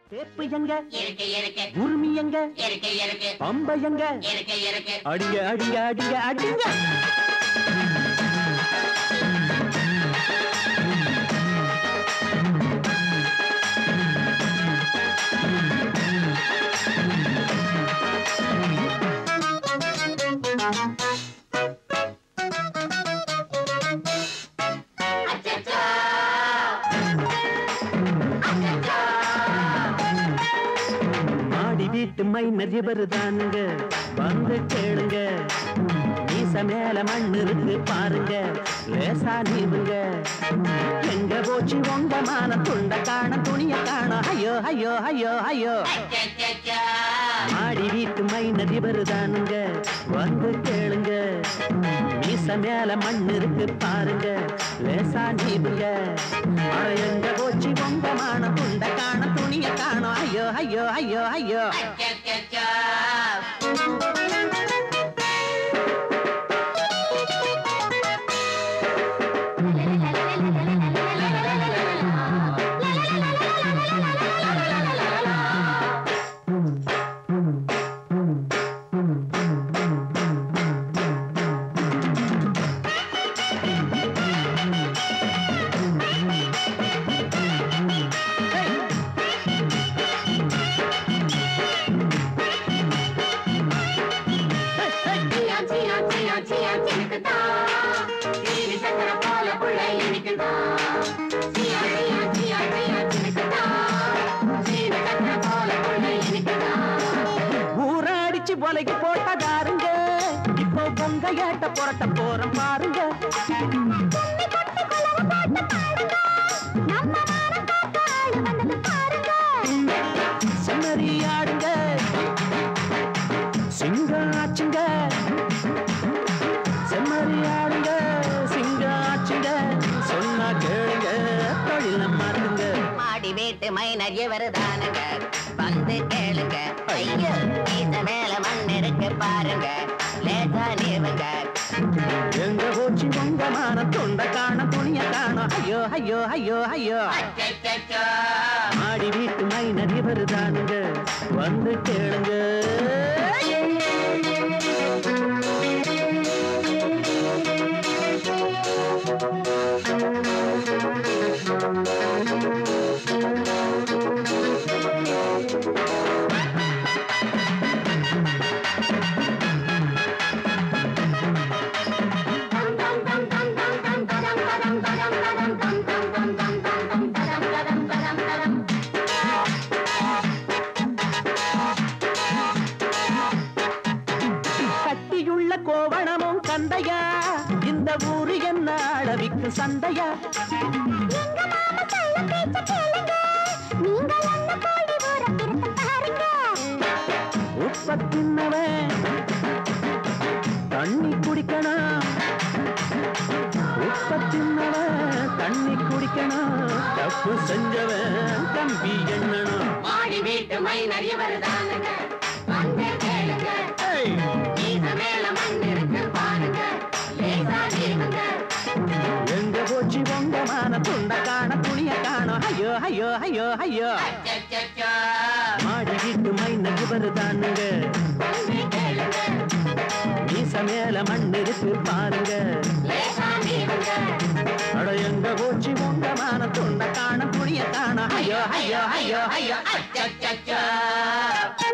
தேப்பு எங்க இருக்கு இருக்கு உரிமை எங்க இருக்கு இருக்கு பம்பை எங்க இருக்கு இருக்கு அடிங்க அடிங்க அடிங்க அடிங்க அச்சச்சோ மாடி வீட்டு மைனர் இவரு தானுங்க வந்து கேளுங்க மீச மேல மண் இருக்கு பாருங்க லேசா நீவுங்க எங்க போச்சு உங்க மான துண்ட காண துணிய காண ஐயோ ஐயோ ஐயோ ஐயோ அச்சச்சோ மாடி வீட்டு மைனர் இவரு தானுங்க வந்து கேளுங்க மீச மேல மண் இருக்கு பாருங்க லேசா நீவுங்க அட எங்க போச்சு உங்க மான துண்ட காண துணிய காணோம் ஐயோ ஐயோ ஐயோ ஐயோ அச்சச்சோ சியா சியா சியா சியா சினுக்குதா சீனி சக்கரை போல புள்ள இனிக்குதா சியா சியா சியா சியா சினுக்குதா சீனி சக்கரை போல புள்ள இனிக்குதா ஊராடிச்சு பொலைக்கு போட்டதாருங்க இப்போ பொங்க ஏட்ட புரட்ட போறோம் பாருங்க செம்மறி ஆடுங்க சிங்கம் ஆச்சுங்க செம்மறி ஆடுங்க சிங்கம் ஆச்சுங்க சொன்னா கேளுங்க தொழில மாத்துங்க மாடி வீட்டு மைனர் இவரு தானுங்க வந்து கேளுங்க ஐயோ இந்த மேல மண் இருக்கு பாருங்க லேசா நீவுங்க எங்க போச்சு உங்க மான தொண்ட காண துணிய காணோம் ஐயோ ஐயோ ஐயோ ஐயோ அச்சச்சோ ஆடி வீட்டு மைனர் இவரு தானுங்க வந்து கேளுங்க கட்டியுள்ள கோவணமும் கந்தையா இந்த ஊரு என்ன அளவிக்கு சந்தையா உப்ப தின்னவன் தண்ணி குடிக்கணும் உப்ப தின்னவன் தண்ணி குடிக்கணும் தப்பு செஞ்சவன் தம்பி எண்ணணும் மாடி வீட்டு மைனர் இவரு தானுங்க வந்து கேளுங்க ஏய், இந்த மேல மண் இருக்கு பாருங்க லேசா நீவுங்க எங்க போச்சு உங்க மான துண்ட காண துணிய காணோம் ஐயோ ஐயோ ஐயோ ஐயோ அச்சச்சோ மாடி வீட்டு மைனர் இவரு தானுங்க வந்து கேளுங்க மீச மேல மண் இருக்கு பாருங்க லேசா நீவுங்க அட எங்க போச்சு உங்க மான துண்ட காண துணிய காணோம் ஐயோ ஐயோ ஐயோ ஐயோ அச்சச்சோ